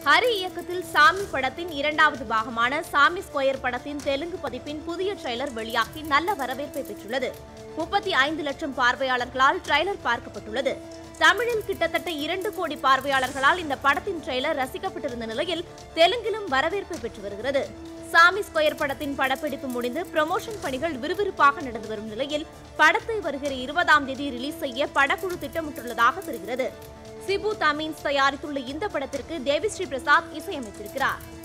ஹரி இயக்கத்தில் சாமி படத்தின் இரண்டாவது பாகமான சாமி ஸ்கொயர் படத்தின் தெலுங்கு பதிப்பின் புதிய ட்ரெய்லர் வெளியாகி நல்ல வரவேற்பை பெற்றுள்ளது முப்பத்தி ஐந்து லட்சம் பார்வையாளர்களால் ட்ரெய்லர் பார்க்கப்பட்டுள்ளது தமிழில் கிட்டத்தட்ட இரண்டு கோடி பார்வையாளர்களால் இந்த படத்தின் ட்ரெய்லர் ரசிக்கப்பட்டிருந்த நிலையில் தெலுங்கிலும் வரவேற்பை பெற்று வருகிறது சாமி ஸ்கொயர் படத்தின் படப்பிடிப்பு முடிந்து ப்ரமோஷன் பணிகள் விறுவிறுப்பாக நடந்து வரும் நிலையில் படத்தை வருகிற இருபதாம் தேதி ரிலீஸ் செய்ய படக்குழு திட்டமிட்டுள்ளதாக தெரிகிறது சிபு தமீன்ஸ் தயாரித்துள்ள இந்த படத்திற்கு தேவிஸ்ரீ பிரசாத் இசையமைத்திருக்கிறார்